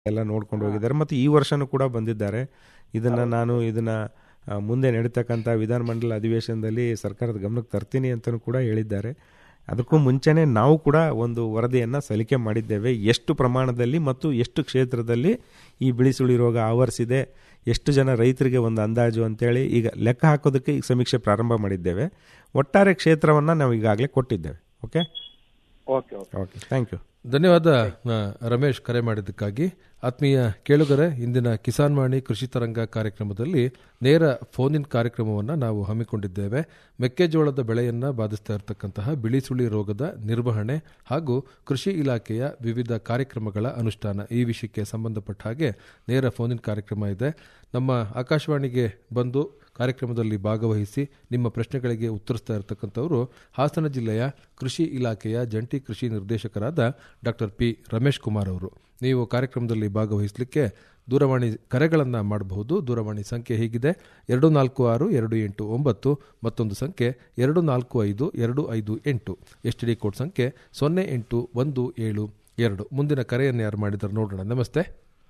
ಎಲ್ಲ ನೋಡ್ಕೊಂಡು ಹೋಗಿದ್ದಾರೆ ಮತ್ತು ಈ ವರ್ಷನೂ ಕೂಡ ಬಂದಿದ್ದಾರೆ ಇದನ್ನು ನಾನು ಇದನ್ನು ಮುಂದೆ ನಡೀತಕ್ಕಂಥ ವಿಧಾನಮಂಡಲ ಅಧಿವೇಶನದಲ್ಲಿ ಸರ್ಕಾರದ ಗಮನಕ್ಕೆ ತರ್ತೀನಿ ಅಂತಲೂ ಕೂಡ ಹೇಳಿದ್ದಾರೆ ಅದಕ್ಕೂ ಮುಂಚೆನೇ ನಾವು ಕೂಡ ಒಂದು ವರದಿಯನ್ನು ಸಲ್ಲಿಕೆ ಮಾಡಿದ್ದೇವೆ ಎಷ್ಟು ಪ್ರಮಾಣದಲ್ಲಿ ಮತ್ತು ಎಷ್ಟು ಕ್ಷೇತ್ರದಲ್ಲಿ ಈ ಬಿಳಿಸುಳಿ ರೋಗ ಆವರಿಸಿದೆ ಎಷ್ಟು ಜನ ರೈತರಿಗೆ ಒಂದು ಅಂದಾಜು ಅಂತೇಳಿ ಈಗ ಲೆಕ್ಕ ಹಾಕೋದಕ್ಕೆ ಈಗ ಸಮೀಕ್ಷೆ ಪ್ರಾರಂಭ ಮಾಡಿದ್ದೇವೆ ಒಟ್ಟಾರೆ ಕ್ಷೇತ್ರವನ್ನು ನಾವು ಈಗಾಗಲೇ ಕೊಟ್ಟಿದ್ದೇವೆ okay okay okay okay thank you ಧನ್ಯವಾದ ಆ, ರಮೇಶ್ ಕರೆ ಮಾಡಿದ್ದಕ್ಕಾಗಿ ಆತ್ಮೀಯ ಕೇಳುಗರೆ ಇಂದಿನ ಕಿಸಾನ್ ವಾಣಿ ಕೃಷಿ ತರಂಗ ಕಾರ್ಯಕ್ರಮದಲ್ಲಿ ನೇರ ಫೋನ್ ಇನ್ ಕಾರ್ಯಕ್ರಮವನ್ನು ನಾವು ಹಮ್ಮಿಕೊಂಡಿದ್ದೇವೆ ಮೆಕ್ಕೆಜೋಳದ ಬೆಳೆಯನ್ನ ಬಾಧಿಸ್ತಾ ಇರತಕ್ಕಂತಹ ಬಿಳಿಸುಳಿ ರೋಗದ ನಿರ್ವಹಣೆ ಹಾಗೂ ಕೃಷಿ ಇಲಾಖೆಯ ವಿವಿಧ ಕಾರ್ಯಕ್ರಮಗಳ ಅನುಷ್ಠಾನ ಈ ವಿಷಯಕ್ಕೆ ಸಂಬಂಧಪಟ್ಟ ಹಾಗೆ ನೇರ ಫೋನ್ ಇನ್ ಕಾರ್ಯಕ್ರಮ ಇದೆ ನಮ್ಮ ಆಕಾಶವಾಣಿಗೆ ಬಂದು ಕಾರ್ಯಕ್ರಮದಲ್ಲಿ ಭಾಗವಹಿಸಿ ನಿಮ್ಮ ಪ್ರಶ್ನೆಗಳಿಗೆ ಉತ್ತರಿಸ್ತಾ ಇರತಕ್ಕಂಥವರು ಹಾಸನ ಜಿಲ್ಲೆಯ ಕೃಷಿ ಇಲಾಖೆಯ ಜಂಟಿ ಕೃಷಿ ನಿರ್ದೇಶಕರಾದ ಡಾಕ್ಟರ್ ಪಿ ರಮೇಶ್ ಕುಮಾರ್ ಅವರು ನೀವು ಕಾರ್ಯಕ್ರಮದಲ್ಲಿ ಭಾಗವಹಿಸಲಿಕ್ಕೆ ದೂರವಾಣಿ ಕರೆಗಳನ್ನು ಮಾಡಬಹುದು ದೂರವಾಣಿ ಸಂಖ್ಯೆ ಹೀಗಿದೆ ಎರಡು ನಾಲ್ಕು ಆರು ಎರಡು ಎಂಟು ಒಂಬತ್ತು ಮತ್ತೊಂದು ಸಂಖ್ಯೆ ಎರಡು ನಾಲ್ಕು ಐದು ಎರಡು ಐದು ಎಂಟು ಎಸ್ ಟಿ ಡಿ ಕೋಡ್ ಸಂಖ್ಯೆ ಸೊನ್ನೆ ಎಂಟು ಒಂದು ಏಳು ಎರಡು ಮುಂದಿನ ಕರೆಯನ್ನು ಯಾರು ಮಾಡಿದ್ದಾರೆ ನೋಡೋಣ ನಮಸ್ತೆ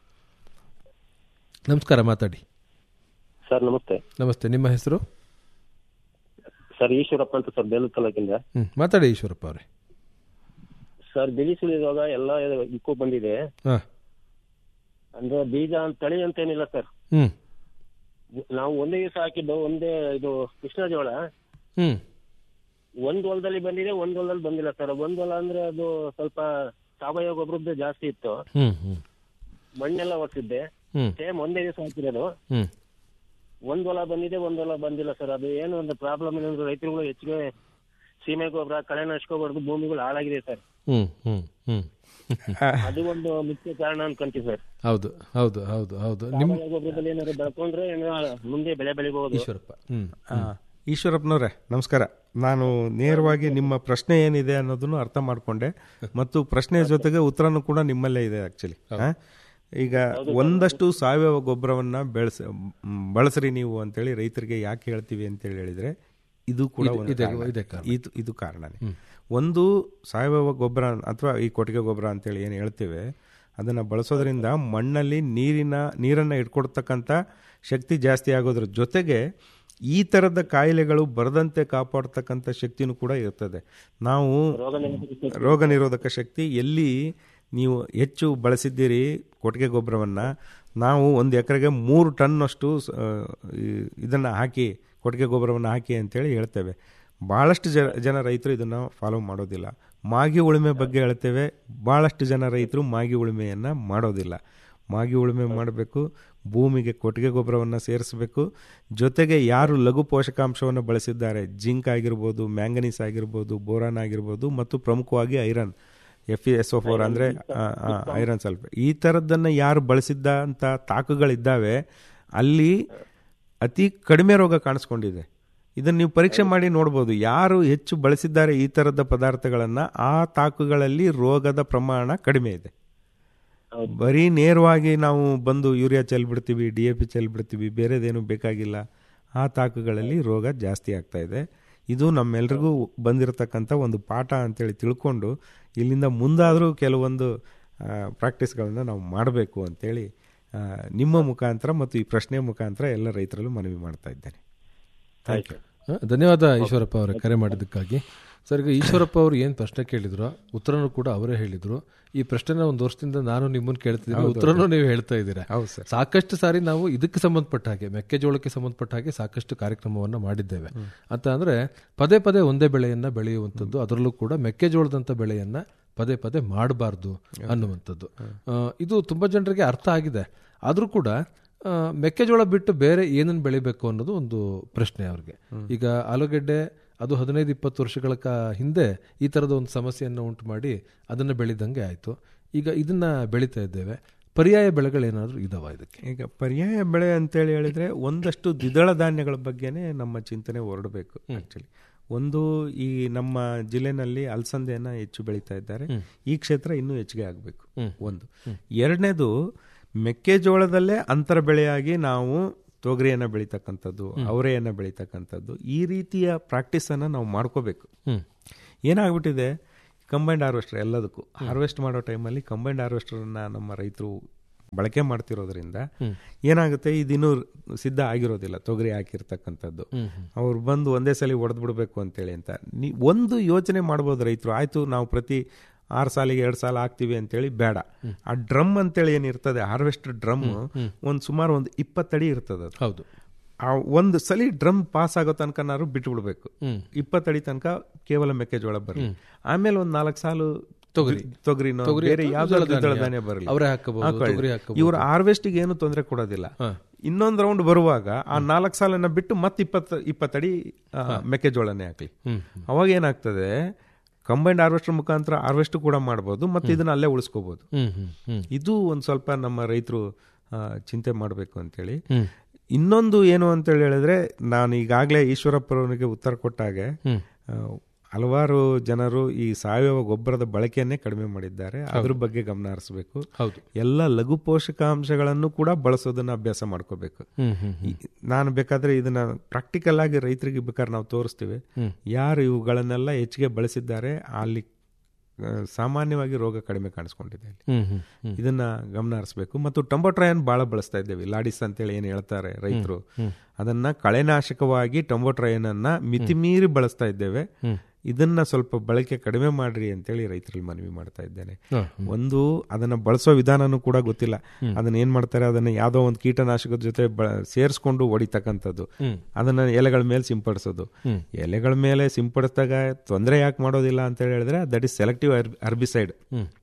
ನಮಸ್ಕಾರ ಮಾತಾಡಿ ಸರ್ ನಮಸ್ತೆ ನಮಸ್ತೆ ನಿಮ್ಮ ಹೆಸರು ಸರ್ ಈಶ್ವರಪ್ಪ ಅಂತ ಸರ್ ಬೇಲೂರು ತಾಲೂಕಿಂದ ಹ್ಮ್ ಮಾತಾಡಿ ಈಶ್ವರಪ್ಪ ಅವರೇ ಸರ್ ಬಿಳಿ ಸುಳಿ ರೋಗ ಎಲ್ಲ ಇಕ್ಕೂ ಬಂದಿದೆ ಹಾ ಅಂದ್ರೆ ಬೀಜ ಅಂತ ತಳಿ ಅಂತ ಏನಿಲ್ಲ ಸರ್ ಹ್ಮ್ ನಾವು ಒಂದೇ ದಿವಸ ಹಾಕಿದ್ದು ಒಂದೇ ಇದು ಕೃಷ್ಣ ಜೋಳ ಹ್ಮ್ ಒಂದ್ ಹೊಲದಲ್ಲಿ ಬಂದಿದೆ ಒಂದ್ ಹೊಲದಲ್ಲಿ ಬಂದಿಲ್ಲ ಸರ್ ಒಂದ್ ಹೊಲ ಅಂದ್ರೆ ಅದು ಸ್ವಲ್ಪ ಸಾವಯವ ಗೊಬ್ಬರದ್ದು ಜಾಸ್ತಿ ಇತ್ತು ಹ್ಮ್ ಹ್ಮ್ ಮಣ್ಣೆಲ್ಲ ಒಡ್ಸಿದ್ದೆ ಹ್ಮ್ ಸೇಮ್ ಒಂದೇ ದಿವಸ ಹಾಕಿರೋದು ಹ್ಮ್ ಒಂದ್ ಹೊಲ ಬಂದಿದೆ ಒಂದ್ ಹೊಲ ಬಂದಿಲ್ಲ ಸರ್ ಅದು ಏನು ಒಂದು ಪ್ರಾಬ್ಲಮ್ ಏನಂದ್ರೆ ರೈತರುಗಳು ಹೆಚ್ಚಿಗೆ ಸೀಮೆ ಗೊಬ್ಬರ ಕಳೆನಾಶಕ ಹೊಡೆದು ಭೂಮಿಗಳು ಹಾಳಾಗಿದೆ ಸರ್ ಹ್ಮ್ ಹ್ಮ್ ಹ್ಮ್ ಅದು ಒಂದು ಮುಖ್ಯ ಕಾರಣ ಅನ್ಕೊಂತೀವಿ ಸರ್ ಹೌದು ಹೌದು ಹೌದು ಹೌದು ನಿಮ್ಮ ಸಾವಯವ ಗೊಬ್ಬರದಲ್ಲಿ ಏನಾದ್ರು ಬೆಳ್ಕೊಂಡ್ರೆ ಏನೋ ಮುಂದೆ ಬೆಳೆ ಬೆಳಿಬಹುದು ಈಶ್ವರಪ್ಪ ಹ್ಮ್ ಆ, ಈಶ್ವರಪ್ಪನವ್ರೆ ನಮಸ್ಕಾರ ನಾನು ನೇರವಾಗಿ ನಿಮ್ಮ ಪ್ರಶ್ನೆ ಏನಿದೆ ಅನ್ನೋದನ್ನು ಅರ್ಥ ಮಾಡಿಕೊಂಡೆ ಮತ್ತು ಪ್ರಶ್ನೆಯ ಜೊತೆಗೆ ಉತ್ತರನೂ ಕೂಡ ನಿಮ್ಮಲ್ಲೇ ಇದೆ ಆಕ್ಚುಲಿ ಈಗ ಒಂದಷ್ಟು ಸಾವಯವ ಗೊಬ್ಬರವನ್ನ ಬೆಳೆಸ ಮ್, ಬಳಸ್ರಿ ನೀವು ಅಂತೇಳಿ ರೈತರಿಗೆ ಯಾಕೆ ಹೇಳ್ತೀವಿ ಅಂತೇಳಿ ಹೇಳಿದ್ರೆ ಇದು ಕೂಡ ಒಂದು ಇದೆ- ಕಾರಣ. ಇದೆ ಕಾರಣ. ಇದು ಇದು ಕಾರಣನೇ ಒಂದು ಸಾವಯವ ಗೊಬ್ಬರ ಅಥವಾ ಈ ಕೊಟ್ಟಿಗೆ ಗೊಬ್ಬರ ಅಂತೇಳಿ ಏನು ಹೇಳ್ತೇವೆ ಅದನ್ನು ಬಳಸೋದ್ರಿಂದ ಮಣ್ಣಲ್ಲಿ ನೀರಿನ ನೀರನ್ನು ಇಟ್ಕೊಡ್ತಕ್ಕಂಥ ಶಕ್ತಿ ಜಾಸ್ತಿ ಆಗೋದ್ರ ಜೊತೆಗೆ ಈ ಥರದ ಕಾಯಿಲೆಗಳು ಬರದಂತೆ ಕಾಪಾಡ್ತಕ್ಕಂಥ ಶಕ್ತಿನೂ ಕೂಡ ಇರ್ತದೆ ನಾವು ರೋಗ ನಿರೋಧಕ ರೋಗ ನಿರೋಧಕ ಶಕ್ತಿ ಎಲ್ಲಿ ನೀವು ಹೆಚ್ಚು ಬಳಸಿದ್ದೀರಿ ಕೊಟ್ಟಿಗೆ ಗೊಬ್ಬರವನ್ನು ನಾವು ಒಂದು ಎಕರೆಗೆ ಮೂರು ಟನ್ನಷ್ಟು ಇದನ್ನು ಹಾಕಿ ಕೊಟ್ಟಿಗೆ ಗೊಬ್ಬರವನ್ನು ಹಾಕಿ ಅಂತೇಳಿ ಹೇಳ್ತೇವೆ ಭಾಳಷ್ಟು ಜನ ಜನ ರೈತರು ಇದನ್ನು ಫಾಲೋ ಮಾಡೋದಿಲ್ಲ ಮಾಗಿ ಉಳುಮೆ ಬಗ್ಗೆ ಹೇಳ್ತೇವೆ ಭಾಳಷ್ಟು ಜನ ರೈತರು ಮಾಗಿ ಉಳುಮೆಯನ್ನು ಮಾಡೋದಿಲ್ಲ ಮಾಗಿ ಉಳುಮೆ ಮಾಡಬೇಕು ಭೂಮಿಗೆ ಕೊಟ್ಟಿಗೆ ಗೊಬ್ಬರವನ್ನು ಸೇರಿಸಬೇಕು ಜೊತೆಗೆ ಯಾರು ಲಘು ಪೋಷಕಾಂಶವನ್ನು ಬಳಸಿದ್ದಾರೆ ಜಿಂಕ್ ಆಗಿರ್ಬೋದು ಮ್ಯಾಂಗನೀಸ್ ಆಗಿರ್ಬೋದು ಬೋರಾನ್ ಆಗಿರ್ಬೋದು ಮತ್ತು ಪ್ರಮುಖವಾಗಿ iron F E S O four ಅಂದರೆ ಐರನ್ ಸಲ್ಫೇಟ್ ಈ ಥರದ್ದನ್ನು ಯಾರು ಬಳಸಿದ್ದಂಥ ತಾಕುಗಳಿದ್ದಾವೆ ಅಲ್ಲಿ ಅತಿ ಕಡಿಮೆ ರೋಗ ಕಾಣಿಸ್ಕೊಂಡಿದೆ ಇದನ್ನು ನೀವು ಪರೀಕ್ಷೆ ಮಾಡಿ ನೋಡ್ಬೋದು ಯಾರು ಹೆಚ್ಚು ಬಳಸಿದ್ದಾರೆ ಈ ಥರದ ಪದಾರ್ಥಗಳನ್ನು ಆ ತಾಕುಗಳಲ್ಲಿ ರೋಗದ ಪ್ರಮಾಣ ಕಡಿಮೆ ಇದೆ ಬರೀ ನೇರವಾಗಿ ನಾವು ಬಂದು ಯೂರಿಯಾ ಚೆಲ್ಬಿಡ್ತೀವಿ ಡಿ ಎ ಪಿ ಚೆಲ್ಬಿಡ್ತೀವಿ ಬೇರೆದೇನು ಬೇಕಾಗಿಲ್ಲ ಆ ತಾಕುಗಳಲ್ಲಿ ರೋಗ ಜಾಸ್ತಿ ಆಗ್ತಾ ಇದೆ ಇದು ನಮ್ಮೆಲ್ರಿಗೂ ಬಂದಿರತಕ್ಕಂಥ ಒಂದು ಪಾಠ ಅಂತೇಳಿ ತಿಳ್ಕೊಂಡು ಇಲ್ಲಿಂದ ಮುಂದಾದರೂ ಕೆಲವೊಂದು ಪ್ರಾಕ್ಟೀಸ್ಗಳನ್ನು ನಾವು ಮಾಡಬೇಕು ಅಂತೇಳಿ ಆ, ನಿಮ್ಮ ಮುಖಾಂತರ ಮತ್ತು ಈ ಪ್ರಶ್ನೆ ಮುಖಾಂತರ ಎಲ್ಲ ರೈತರಲ್ಲೂ ಮನವಿ ಮಾಡ್ತಾ ಇದ್ದೇನೆ ಥ್ಯಾಂಕ್ ಯು ಹ, ಧನ್ಯವಾದ ಈಶ್ವರಪ್ಪ ಅವರೇ ಕರೆ ಮಾಡಿದ್ದಕ್ಕಾಗಿ ಸರ್ ಈಗ ಈಶ್ವರಪ್ಪ ಅವರು ಏನು ಪ್ರಶ್ನೆ ಕೇಳಿದ್ರು ಉತ್ತರನೂ ಕೂಡ ಅವರೇ ಹೇಳಿದ್ರು ಈ ಪ್ರಶ್ನೆನ ಒಂದು ವರ್ಷದಿಂದ ನಾನು ನಿಮ್ಮನ್ನು ಕೇಳ್ತಿದ್ದೀನಿ ಉತ್ತರನೂ ನೀವು ಹೇಳ್ತಾ ಇದ್ದೀರಾ ಹೌದು ಸರ್ ಸಾಕಷ್ಟು ಸಾರಿ ನಾವು ಇದಕ್ಕೆ ಸಂಬಂಧಪಟ್ಟ ಹಾಗೆ ಮೆಕ್ಕೆಜೋಳಕ್ಕೆ ಸಂಬಂಧಪಟ್ಟ ಹಾಗೆ ಸಾಕಷ್ಟು ಕಾರ್ಯಕ್ರಮವನ್ನು ಮಾಡಿದ್ದೇವೆ ಅಂತ ಅಂದ್ರೆ ಪದೇ ಪದೇ ಒಂದೇ ಬೆಳೆಯನ್ನ ಬೆಳೆಯುವಂಥದ್ದು ಅದರಲ್ಲೂ ಕೂಡ ಮೆಕ್ಕೆಜೋಳದಂತ ಬೆಳೆಯನ್ನ ಪದೇ ಪದೇ ಮಾಡಬಾರ್ದು ಅನ್ನುವಂಥದ್ದು ಆ, ಇದು ತುಂಬಾ ಜನರಿಗೆ ಅರ್ಥ ಆಗಿದೆ ಆದರೂ ಕೂಡ ಆ, ಮೆಕ್ಕೆಜೋಳ ಬಿಟ್ಟು ಬೇರೆ ಏನನ್ನು ಬೆಳಿಬೇಕು ಅನ್ನೋದು ಒಂದು ಪ್ರಶ್ನೆ ಅವ್ರಿಗೆ ಈಗ ಆಲೂಗೆಡ್ಡೆ ಅದು ಹದಿನೈದು ಇಪ್ಪತ್ತು ವರ್ಷಗಳ ಕ ಹಿಂದೆ ಈ ಥರದ ಒಂದು ಸಮಸ್ಯೆಯನ್ನು ಉಂಟು ಮಾಡಿ ಅದನ್ನು ಬೆಳೆದಂಗೆ ಆಯಿತು ಈಗ ಇದನ್ನ ಬೆಳೀತಾ ಇದ್ದೇವೆ ಪರ್ಯಾಯ ಬೆಳೆಗಳೇನಾದರೂ ಇದಾವ ಇದಕ್ಕೆ ಈಗ ಪರ್ಯಾಯ ಬೆಳೆ ಅಂತೇಳಿ ಹೇಳಿದ್ರೆ ಒಂದಷ್ಟು ದ್ವಿದಳ ಧಾನ್ಯಗಳ ಬಗ್ಗೆನೇ ನಮ್ಮ ಚಿಂತನೆ ಹೊರಡಬೇಕು ಆಕ್ಚುಲಿ ಒಂದು ಈ ನಮ್ಮ ಜಿಲ್ಲೆನಲ್ಲಿ ಅಲಸಂದೆಯನ್ನ ಹೆಚ್ಚು ಬೆಳೀತಾ ಇದ್ದಾರೆ ಈ ಕ್ಷೇತ್ರ ಇನ್ನೂ ಹೆಚ್ಚಿಗೆ ಆಗಬೇಕು ಒಂದು ಎರಡನೇದು ಮೆಕ್ಕೆಜೋಳದಲ್ಲೇ ಅಂತರ ಬೆಳೆಯಾಗಿ ನಾವು ತೊಗರಿಯನ್ನು ಬೆಳೀತಕ್ಕಂಥದ್ದು ಅವರೆಯನ್ನು ಬೆಳೀತಕ್ಕಂಥದ್ದು ಈ ರೀತಿಯ ಪ್ರಾಕ್ಟೀಸನ್ನು ನಾವು ಮಾಡ್ಕೋಬೇಕು ಹ್ಮ್ ಏನಾಗ್ಬಿಟ್ಟಿದೆ ಕಂಬೈಂಡ್ ಹಾರ್ವೆಸ್ಟರ್ ಎಲ್ಲದಕ್ಕೂ ಹಾರ್ವೆಸ್ಟ್ ಮಾಡೋ ಟೈಮಲ್ಲಿ ಕಂಬೈಂಡ್ ಹಾರ್ವೆಸ್ಟರನ್ನು ನಮ್ಮ ರೈತರು ಬಳಕೆ ಮಾಡ್ತಿರೋದ್ರಿಂದ ಏನಾಗುತ್ತೆ ಇದಿನ್ನೂ ಸಿದ್ಧ ಆಗಿರೋದಿಲ್ಲ ತೊಗರಿ ಹಾಕಿರ್ತಕ್ಕಂಥದ್ದು ಅವ್ರು ಬಂದು ಒಂದೇ ಸಲ ಹೊಡೆದು ಬಿಡಬೇಕು ಅಂತೇಳಿ ಅಂತ ನೀ ಒಂದು ಯೋಚನೆ ಮಾಡ್ಬೋದು ರೈತರು ಆಯ್ತು ನಾವು ಪ್ರತಿ ಆರು ಸಾಲಿಗೆ ಎರಡು ಸಾಲ ಹಾಕ್ತಿವಿ ಅಂತೇಳಿ ಬೇಡ ಆ ಡ್ರಮ್ ಅಂತೇಳಿ ಏನಿರ್ತದೆ ಹಾರ್ವೆಸ್ಟರ್ ಡ್ರಮ್ ಒಂದು ಸುಮಾರು ಒಂದು ಇಪ್ಪತ್ತಡಿ ಇರ್ತದೆ ಅದು ಹೌದು ಆ ಒಂದು ಸಲಿ ಡ್ರಮ್ ಪಾಸ್ ಆಗೋ ತನಕ ನಾವು ಬಿಟ್ಬಿಡ್ಬೇಕು ಇಪ್ಪತ್ತಡಿ ತನಕ ಕೇವಲ ಮೆಕ್ಕೆಜೋಳ ಬರಲಿ ಆಮೇಲೆ ಒಂದ್ ನಾಲ್ಕು ಸಾಲು ತೊಗರಿ. ತೊಗರಿನೋ ತೊಗರಿ ಬೇರೆ ಅಥವಾ ಯಾವ್ದಾದ್ರು ದ್ವಿದಳ ದ್ವಿದಳ ಧಾನ್ಯ. ಧಾನ್ಯ ಬರಲಿ ಅವರೇ ಹಾಕಬಹುದು, ತೊಗರಿ ಹಾಕಬಹುದು. ಇವ್ರ ಹಾರ್ವೆಸ್ಟಿಗೆ ಏನು ತೊಂದರೆ ಕೊಡೋದಿಲ್ಲ ಇನ್ನೊಂದ್ ರೌಂಡ್ ಬರುವಾಗ ಆ ನಾಲ್ಕು ಸಾಲನ್ನ ಬಿಟ್ಟು ಮತ್ತೆ ಇಪ್ಪತ್ತು ಇಪ್ಪತ್ತಡಿ ಆ, ಮೆಕ್ಕೆಜೋಳನೇ ಹಾಕ್ಲಿ ಅವಾಗ ಏನಾಗ್ತದೆ ಕಂಬೈನ್ಡ್ ಹಾರ್ವೆಸ್ಟರ್ ಮುಖಾಂತರ ಹಾರ್ವೆಸ್ಟ್ ಕೂಡ ಮಾಡ್ಬೋದು ಮತ್ತೆ ಇದನ್ನ ಅಲ್ಲೇ ಉಳಿಸ್ಕೋಬಹುದು ಹ್ಮ್ ಹ್ಮ್ ಹ್ಮ್ ಇದು ಒಂದು ಸ್ವಲ್ಪ ನಮ್ಮ ರೈತರು ಚಿಂತೆ ಮಾಡಬೇಕು ಅಂತೇಳಿ ಇನ್ನೊಂದು ಏನು ಅಂತೇಳಿ ಹೇಳಿದ್ರೆ ನಾನು ಈಗಾಗಲೇ ಈಶ್ವರಪ್ಪರವನಿಗೆ ಉತ್ತರ ಕೊಟ್ಟಾಗೆ ಆ, ಹಲವಾರು ಜನರು ಈ ಸಾವಯವ ಗೊಬ್ಬರದ ಬಳಕೆಯನ್ನೇ ಕಡಿಮೆ ಮಾಡಿದ್ದಾರೆ ಅದ್ರ ಬಗ್ಗೆ ಗಮನ ಹರಿಸಬೇಕು ಹೌದು ಎಲ್ಲ ಲಘು ಪೋಷಕಾಂಶಗಳನ್ನು ಕೂಡ ಬಳಸೋದನ್ನ ಅಭ್ಯಾಸ ಮಾಡ್ಕೋಬೇಕು ಹ್ಮ್ ಹ್ಮ್ ಈ- ನಾನು ಬೇಕಾದ್ರೆ ಇದನ್ನ ಪ್ರಾಕ್ಟಿಕಲ್ ಆಗಿ ರೈತರಿಗೆ ಬೇಕಾದ್ರೆ ನಾವು ತೋರಿಸ್ತೀವಿ ಯಾರು ಇವುಗಳನ್ನೆಲ್ಲ ಹೆಚ್ಚಿಗೆ ಬಳಸಿದ್ದಾರೆ ಅಲ್ಲಿ ಆ, ಸಾಮಾನ್ಯವಾಗಿ ರೋಗ ಕಡಿಮೆ ಕಾಣಿಸ್ಕೊಂಡಿದೆ ಇಲ್ಲಿ ಹ್ಮ್ ಹ್ಮ್ ಹ್ಮ್ ಇದನ್ನ ಗಮನ ಹರಿಸಬೇಕು ಮತ್ತು ಟೊಂಬೋಟ್ರಯನ್ ಬಹಳ ಬಳಸ್ತಾ ಇದ್ದೇವೆ ಲಾಡಿಸ್ ಅಂತೇಳಿ ಏನು ಹೇಳ್ತಾರೆ ರೈತರು ಅದನ್ನ ಕಳೆನಾಶಕವಾಗಿ ಟೊಂಬೋಟ್ರಯನ್ ಅನ್ನ ಮಿತಿಮೀರಿ ಬಳಸ್ತಾ ಇದ್ದೇವೆ ಇದನ್ನ ಸ್ವಲ್ಪ ಬಳಕೆ ಕಡಿಮೆ ಮಾಡ್ರಿ ಅಂತೇಳಿ ರೈತರಲ್ಲಿ ಮನವಿ ಮಾಡ್ತಾ ಇದ್ದೇನೆ ಹಾ, ಒಂದು ಅದನ್ನ ಬಳಸೋ ವಿಧಾನನೂ ಕೂಡ ಗೊತ್ತಿಲ್ಲ ಅದನ್ನ ಏನ್ ಮಾಡ್ತಾರೆ ಅದನ್ನ ಯಾವ್ದೋ ಒಂದು ಕೀಟನಾಶಕದ ಜೊತೆ ಬ ಸೇರಿಸ್ಕೊಂಡು ಹೊಡಿತಕ್ಕಂಥದ್ದು ಅದನ್ನ ಎಲೆಗಳ ಮೇಲೆ ಸಿಂಪಡಿಸೋದು ಎಲೆಗಳ ಮೇಲೆ ಸಿಂಪಡಿಸಿದಾಗ ತೊಂದರೆ ಯಾಕೆ ಮಾಡೋದಿಲ್ಲ ಅಂತ ಹೇಳಿದ್ರೆ ದಟ್ ಇಸ್ ಸೆಲೆಕ್ಟಿವ್ ಅರ್ಬಿಸೈಡ್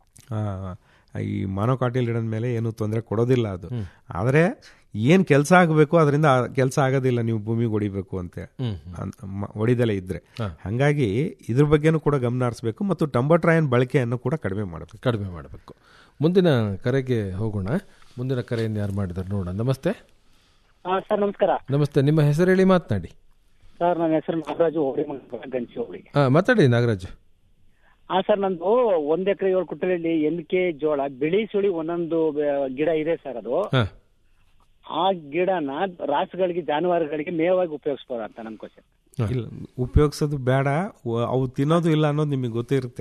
ಈ ಮಾನೋಕಾಟಿಲ್ ಮೇಲೆ ಏನು ತೊಂದರೆ ಕೊಡೋದಿಲ್ಲ ಅದು ಆದರೆ ಏನ್ ಕೆಲಸ ಆಗಬೇಕು ಅದರಿಂದ ಕೆಲಸ ಆಗೋದಿಲ್ಲ ನೀವು ಭೂಮಿಗೆ ಹೊಡಿಬೇಕು ಅಂತ ಅನ್- ಮ- ಹೊಡಿದಲೇ ಇದ್ರೆ ಹಂಗಾಗಿ ಇದ್ರ ಬಗ್ಗೆನೂ ಕೂಡ ಗಮನ ಹರಿಸಬೇಕು ಮತ್ತು ಟಂಬೋಟ್ರಾಯನ್ ಬಳಕೆಯನ್ನು ಕೂಡ ಕಡಿಮೆ ಮಾಡಬೇಕು ಕಡಿಮೆ ಮಾಡಬೇಕು ಮುಂದಿನ ಕರೆಗೆ ಹೋಗೋಣ ಮುಂದಿನ ಕರೆಯನ್ನು ಯಾರು ಮಾಡಿದಾರೆ ನೋಡೋಣ ನಮಸ್ತೆ ಹಾ ಸರ್ ನಮಸ್ಕಾರ ನಮಸ್ತೆ ನಿಮ್ಮ ಹೆಸರು ಹೇಳಿ ಮಾತನಾಡಿ ಸರ್ ನನ್ನ ಹೆಸರು ನಾಗರಾಜು ಹೋಳಿ ಗಂಜಿ ಹೋಳಿ ಹಾ ಮಾತಾಡಿ ನಾಗರಾಜ್ ಹಾ ಸರ್ ನಂದು ಒಂದ್ ಎಕರೆ ಏಳು ಕುಟ್ಟಲಲ್ಲಿ ಎನ್ ಕೆ ಜೋಳ ಬಿಳಿ ಸುಳಿ ಒಂದೊಂದು ಬೆ- ಗಿಡ ಇದೆ ಸರ್ ಅದು ಹಾ ಆ ಗಿಡನ ರಾಸುಗಳಿಗೆ ಜಾನುವಾರುಗಳಿಗೆ ಮೇವಾಗಿ ಉಪಯೋಗಿಸ್ಬೋದ ಅಂತ ನನ್ ಕ್ವಶನ್ ಇಲ್ಲ ಉಪಯೋಗಿಸೋದು ಬೇಡ ವ- ಅವು ತಿನ್ನೋದು ಇಲ್ಲ ಅನ್ನೋದು ನಿಮಗೆ ಗೊತ್ತಿರುತ್ತೆ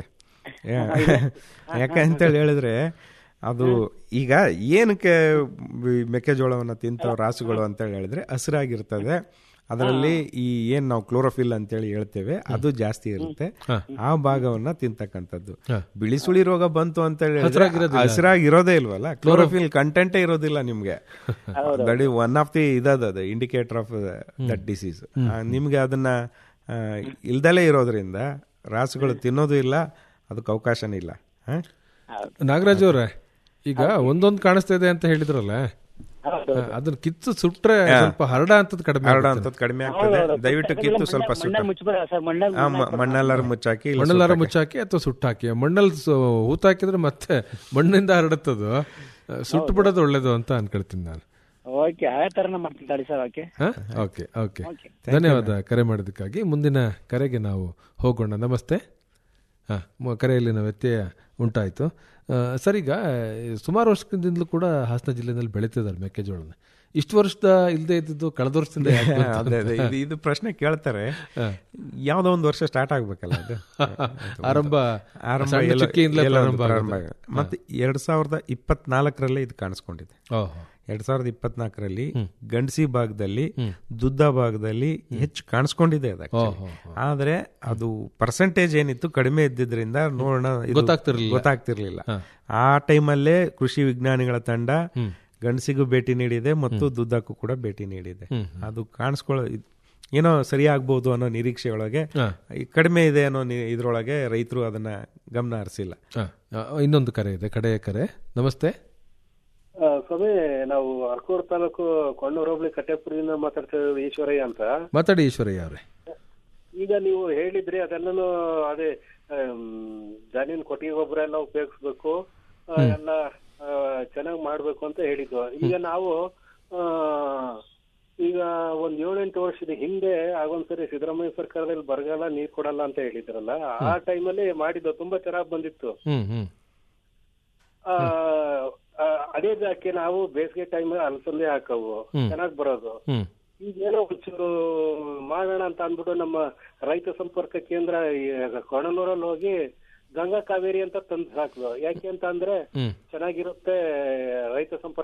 ಯಾಕೆ ಅಂತೇಳಿ ಹೇಳಿದ್ರೆ ಅದು ಈಗ ಏನಕ್ಕೆ ಈ ಮೆಕ್ಕೆಜೋಳವನ್ನ ತಿಂತಾವ ರಾಸುಗಳು ಅಂತೇಳಿ ಹೇಳಿದ್ರೆ ಹಸಿರಾಗಿರ್ತದೆ ಅದರಲ್ಲಿ ಈ ಏನ್ ನಾವು ಕ್ಲೋರೋಫಿಲ್ ಅಂತೇಳಿ ಹೇಳ್ತೇವೆ ಅದು ಜಾಸ್ತಿ ಇರುತ್ತೆ ಆ ಭಾಗವನ್ನ ತಿಂತಕ್ಕಂಥದ್ದು ಬಿಳಿ ಸುಳಿ ರೋಗ ಬಂತು ಅಂತ ಹೇಳಿ ಹಸಿರಾಗಿರೋದೇ ಇಲ್ವಲ್ಲ ಕ್ಲೋರೋಫಿಲ್ ಕಂಟೆಂಟೇ ಇರೋದಿಲ್ಲ ನಿಮ್ಗೆ that is one of the ಇದದ ಇಂಡಿಕೇಟರ್ ಆಫ್ ದಟ್ ಡಿಸೀಸ್ ನಿಮ್ಗೆ ಅದನ್ನ ಆ, ಇಲ್ದಲೇ ಇರೋದ್ರಿಂದ ರಾಸುಗಳು ತಿನ್ನೋದು ಇಲ್ಲ ಅದಕ್ಕೆ ಅವಕಾಶನೇ ಇಲ್ಲ ಹ? ನಾಗರಾಜ್ ಅವ್ರೆ ಈಗ ಒಂದೊಂದು ಕಾಣಿಸ್ತಾ ಇದೆ ಅಂತ ಹೇಳಿದ್ರಲ್ಲ ಹೌದು ಹಾ, ಅದನ್ನ ಕಿತ್ತು ಸುಟ್ರೆ ಸ್ವಲ್ಪ ಹರಡ ಅಂತದ್ ಕಡಿಮೆ ಹರಡ ಆಗುತ್ತೆ. ಅಂತದ್ ಕಡಿಮೆ ಆಗ್ತದೆ ದಯವಿಟ್ಟು ಕಿತ್ತು ಸ್ವಲ್ಪ ಸುಟ್ಟ ಮಣ್ಣಲ್ಲಿ ಮುಚ್ಚಬೇಡ ಸರ್ ಮಣ್ಣಲ್ಲಿ ಆ, ಮ- ಮಣ್ಣೆಲ್ಲಾರು ಮುಚ್ಚಾಕಿ ಇಲ್ಲ ಮಣ್ಣಲ್ಲಾರ ಮುಚ್ಚಾಕಿ ಅಥವಾ ಸುಟ್ಟಾಕಿ ಮಣ್ಣಲ್ಲಿ ಸು- ಹೂತಾಕಿದ್ರೆ ಮತ್ತೆ ಮಣ್ಣಿಂದ ಹರಡುತ್ತದು ಸುಟ್ಟು ಬಿಡೋದು ಒಳ್ಳೇದು ಅಂತ ಅನ್ಕೊಳ್ತೀನಿ ನಾನು ಓಕೆ ಆ ತರ ಮಾಡ್ತೀನಿ ತಡಿ ಸರ್ ಓಕೆ ಹಾ? ಓಕೆ ಓಕೆ ಧನ್ಯವಾದ ಕರೆ ಮಾಡಿದ್ದಕ್ಕಾಗಿ ಮುಂದಿನ ಕರೆಗೆ ನಾವು ಹೋಗೋಣ ನಮಸ್ತೆ ಹಾ ಮ- ಕರೆಯಲ್ಲಿನ ವ್ಯತ್ಯಯ ಉಂಟಾಯಿತು ಸರ್ ಈಗ ಸುಮಾರು ವರ್ಷದಿಂದಲೂ ಕೂಡ ಹಾಸನ ಜಿಲ್ಲೆಯಲ್ಲಿ ಬೆಳೀತಿದ್ದಾರೆ ಮೆಕ್ಕೆಜೋಳನ ಇಷ್ಟು ವರ್ಷದ ಇಲ್ಲದೆ ಇದ್ದಿದ್ದು ಕಳೆದ ವರ್ಷದಿಂದ ಯಾಕೆ ಬಂತು? ಅದೇ ಅದೇ ಇದು ಇದು ಪ್ರಶ್ನೆ ಕೇಳ್ತಾರೆ ಯಾವ್ದೋ ಒಂದು ವರ್ಷ ಸ್ಟಾರ್ಟ್ ಆಗ್ಬೇಕಲ್ಲ ಅದು ಆರಂಭ ಆರಂಭ ಸಣ್ಣ ಎಲ್ಲೋ- ಚುಕ್ಕೆಯಿಂದಲೇ ಎಲ್ಲೋ ಒಂದು ಪ್ರಾರಂಭ ಪ್ರಾರಂಭ ಆಗುತ್ತೆ. ಮತ್ತೆ ಎರಡ್ ಸಾವಿರದ ಇಪ್ಪತ್ನಾಲ್ಕರಲ್ಲೇ ಇದು ಕಾಣಿಸ್ಕೊಂಡಿದೆ ಓಹೋ ಎರಡ್ ಸಾವಿರದ ಇಪ್ಪತ್ನಾಲ್ಕರಲ್ಲಿ ಗಂಡಸಿ ಭಾಗದಲ್ಲಿ ದುದ್ದ ಭಾಗದಲ್ಲಿ ಹೆಚ್ಚು ಕಾಣಿಸ್ಕೊಂಡಿದೆ ಅದು actually. ಆದ್ರೆ ಅದು ಪರ್ಸೆಂಟೇಜ್ ಏನಿತ್ತು ಕಡಿಮೆ ಇದ್ದಿದ್ರಿಂದ ನೋಡೋಣ ಇದು ಗೊತ್ತಾಗ್ತಿರ್ಲಿಲ್ಲ. ಗೊತ್ತಾಗ್ತಿರ್ಲಿಲ್ಲ ಆ ಟೈಮಲ್ಲೇ ಕೃಷಿ ವಿಜ್ಞಾನಿಗಳ ತಂಡ ಗಂಡಸಿಗೂ ಭೇಟಿ ನೀಡಿದೆ ಮತ್ತು ದುದ್ದಕ್ಕೂ ಕೂಡ ಭೇಟಿ ನೀಡಿದೆ ಅದು ಕಾಣಿಸ್ಕೊಳ್ಳೋ ಇದ್- ಏನೋ ಸರಿ ಆಗ್ಬೋದು ಅನ್ನೋ ನಿರೀಕ್ಷೆ ಒಳಗೆ ಈ ಕಡಿಮೆ ಇದೆ ಅನ್ನೋ ನಿ- ಇದ್ರೊಳಗೆ ರೈತರು ಅದನ್ನ ಗಮನ ಹರಿಸಿಲ್ಲ ಹಾ, ಆ, ಇನ್ನೊಂದು ಕರೆ ಇದೆ ಕಡೆಯ ಕರೆ ನಮಸ್ತೆ ಸ್ವಾಮಿ ನಾವು ಅರ್ಕೂರು ತಾಲೂಕು ಕೊಂಡೂರು ಹೋಬಳಿ ಕಟ್ಟೆಪುರದಿಂದ ಮಾತಾಡ್ತಾ ಇರೋದು ಈಶ್ವರಯ್ಯ ಅಂತ ಮಾತಾಡಿ ಈಶ್ವರಯ್ಯ ಅವರೇ ಈಗ ನೀವು ಹೇಳಿದ್ರಿ ಅದೆಲ್ಲನೂ ಅದೇ ಜಾನಿನ್ ಕೊಟ್ಟಿಗೆ ಗೊಬ್ಬರ ಎಲ್ಲ ಉಪಯೋಗಿಸ್ಬೇಕು ಆ, ಎಲ್ಲ ಚೆನ್ನಾಗಿ ಮಾಡ್ಬೇಕು ಅಂತ ಹೇಳಿದ್ವು ಈಗ ನಾವು ಆ, ಈಗ ಒಂದ್ ಏಳೆಂಟು ವರ್ಷದ ಹಿಂದೆ ಆಗೊಂದ್ಸರಿ ಸಿದ್ದರಾಮಯ್ಯ ಸರ್ಕಾರದಲ್ಲಿ ಬರಗಾಲ ನೀರ್ ಕೊಡಲ್ಲ ಅಂತ ಹೇಳಿದ್ರಲ್ಲ ಆ ಟೈಮಲ್ಲಿ ಮಾಡಿದ್ದು ತುಂಬಾ ಚೆನ್ನಾಗಿ ಬಂದಿತ್ತು ಹ್ಮ್ ಹ್ಮ್ ಆ, ಆ, ಅದೇ ಜಾಕೆ ನಾವು ಬೇಸಿಗೆ ಟೈಮ್ ಅಲಸಂದೆ ಹಾಕವು ಚೆನ್ನಾಗ್ ಬರೋದು ಹ್ಮ್ ಈಗೇನೋ ಒಂಚೂರು ಮಾಡೋಣ ಅಂತ ಅಂದ್ಬಿಟ್ಟು ನಮ್ಮ ರೈತ ಸಂಪರ್ಕ ಕೇಂದ್ರ ಈ ಕೊಣನೂರಲ್ಲಿ ಹೋಗಿ ಗಂಗಾ ಕಾವೇರಿ ಅಂತ ತಂದು ಹಾಕ್ದು ಯಾಕೆ ಅಂತ ಅಂದ್ರೆ ಹ್ಮ್ ಚೆನ್ನಾಗಿರುತ್ತೆ ರೈತ ಸಂಪರ್ಕ